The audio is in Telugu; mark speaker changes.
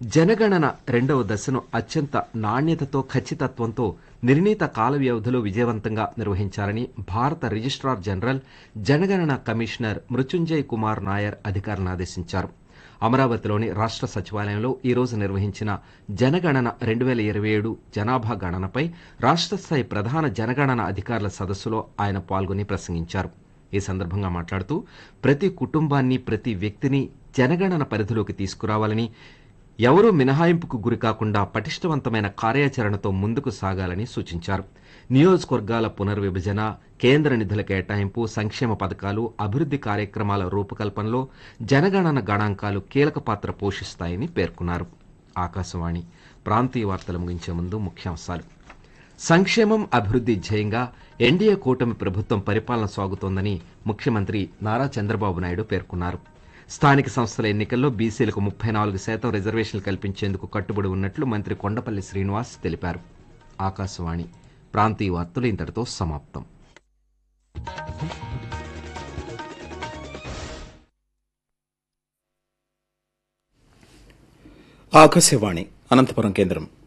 Speaker 1: జనగణన రెండవ దశను అత్యంత నాణ్యతతో ఖచ్చితత్వంతో నిర్ణీత కాల వ్యవధిలో విజయవంతంగా నిర్వహించాలని భారత రిజిస్ట్రార్ జనరల్ జనగణన కమిషనర్ మృత్యుంజయ్ కుమార్ నాయర్ అధికారులను ఆదేశించారు అమరావతిలోని రాష్ట్ర సచివాలయంలో ఈ రోజు నిర్వహించిన జనగణన రెండు వేల ఇరవై ఏడు జనాభా గణనపై రాష్ట్ర స్థాయి ప్రధాన జనగణన అధికారుల సదస్సులో ఆయన పాల్గొని ప్రసంగించారు ఈ సందర్భంగా మాట్లాడుతూ ప్రతి కుటుంబాన్ని ప్రతి వ్యక్తిని జనగణన పరిధిలోకి తీసుకురావాలని ఎవరూ మినహాయింపుకు గురి కాకుండా పటిష్టవంతమైన కార్యాచరణతో ముందుకు సాగాలని సూచించారు నియోజకవర్గాల పునర్విభజన కేంద్ర నిధుల కేటాయింపు సంక్షేమ పథకాలు అభివృద్ధి కార్యక్రమాల రూపకల్పనలో జనగణన గణాంకాలు కీలక పాత్ర పోషిస్తాయని పేర్కొన్నారు ఆకాశవాణి ప్రాంతీయ వార్తలు ముగించే ముందు ముఖ్యాంశాలు సంక్షేమం అభివృద్ధి ధ్యేయంగా ఎన్డీఏ కూటమి ప్రభుత్వం పరిపాలన సాగుతోందని ముఖ్యమంత్రి నారా చంద్రబాబు నాయుడు పేర్కొన్నారు స్థానిక సంస్థల ఎన్నికల్లో బీసీలకు ముప్పై నాలుగు శాతం రిజర్వేషన్లు కల్పించేందుకు కట్టుబడి ఉన్నట్లు మంత్రి కొండపల్లి శ్రీనివాస్ తెలిపారు ఆకాశవాణి ప్రాంతీయ వార్తలు ఇంతటితో సమాప్తం
Speaker 2: ఆకాశవాణి అనంతపురం కేంద్రం